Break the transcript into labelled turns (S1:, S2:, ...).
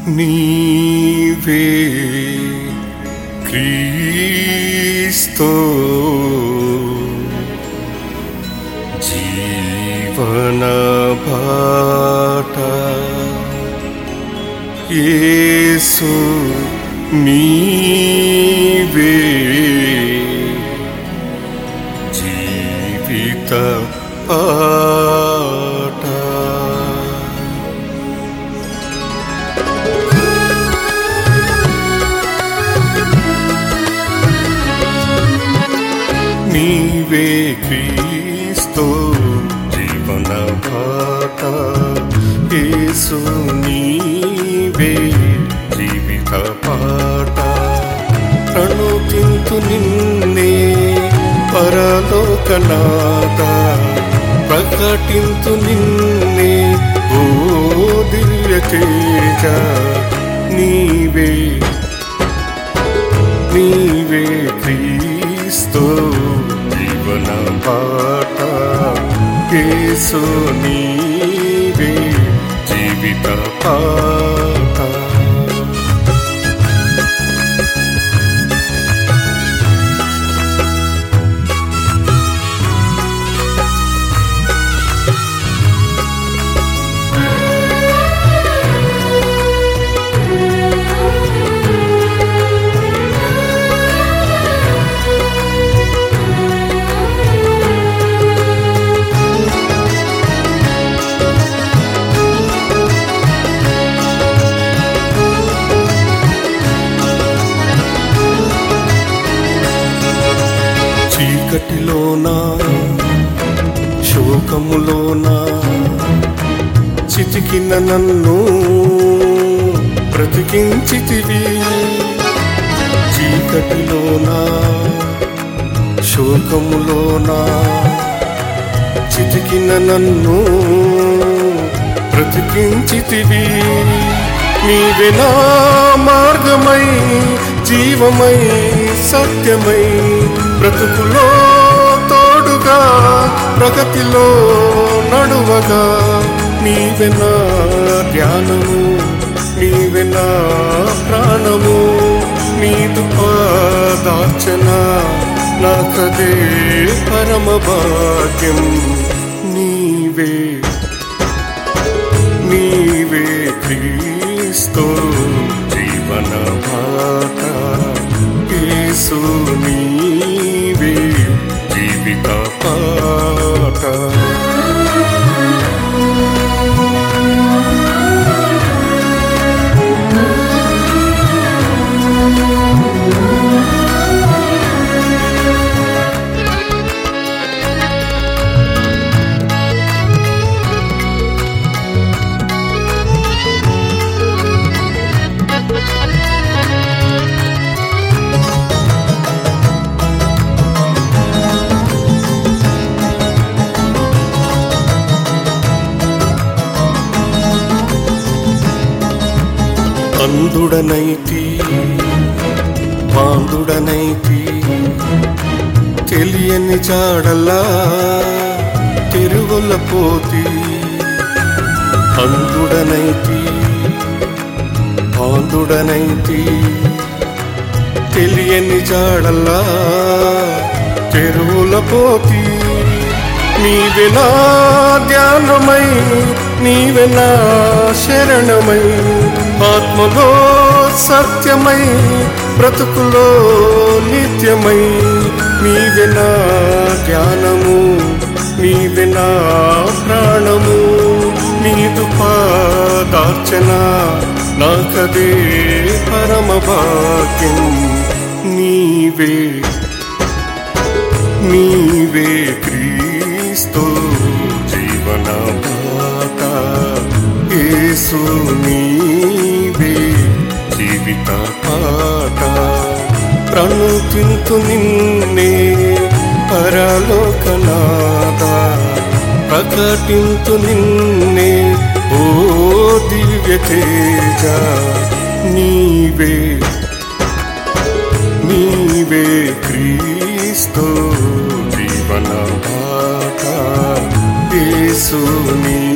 S1: నీవే క్రీస్తో జీవన బాట యేసు నీవే జీవిత పాట నీవే క్రీస్తు జీవన బాట యేసు నీవే జీవిత పాట ప్రణుతింతు నిన్నే పరలోకనాథ ప్రకటింతు నిన్నే ఓ దివ్య తేజ నీవే నీవే క్రీస్తు జీవన పాట యేసు నీవే జీవిత పాట చీకటిలోనా శోకములోనా చితికిన నన్ను బ్రతికించితివి చీకటిలోనా శోకములోనా చితికిన నన్ను బ్రతికించితివి నీవే నా మార్గమై జీవమై సత్యమై బ్రతుకులో తోడుగా ప్రగతిలో నడువగా నీవే నా ధ్యానము నీవే నా ప్రాణము నీదు పాదార్చన నాకదే పరమ భాగ్యం నీవే నీవే క్రీస్తు జీవన భాట యేసు నీవే జీవిత పాట అందుడనైతి బాందుడనైతి తెలియని చాడలా తిరుగుల పోతి అందుడనైతి బాందుడనైతి తెలియని చాడలా తెరువుల పోతి నీవే నా ధ్యానమై నీవే నా శరణమై ఆత్మలో సత్యమై బ్రతుకులో నిత్యమై నీవే నా జ్ఞానము నీవే నా ప్రాణము నీదు పాదార్చన నాకదే పరమ భాగ్యం నీవే నీవే క్రీస్తు జీవన బాట యేసు నీవే జీవిత పాట ప్రణుతింతు నిన్నే పరలోకనాథ ప్రకటింతు నిన్నే ఓ దివ్య తేజ నీవే నీవే క్రీస్తు జీవన బాట యేసు నీ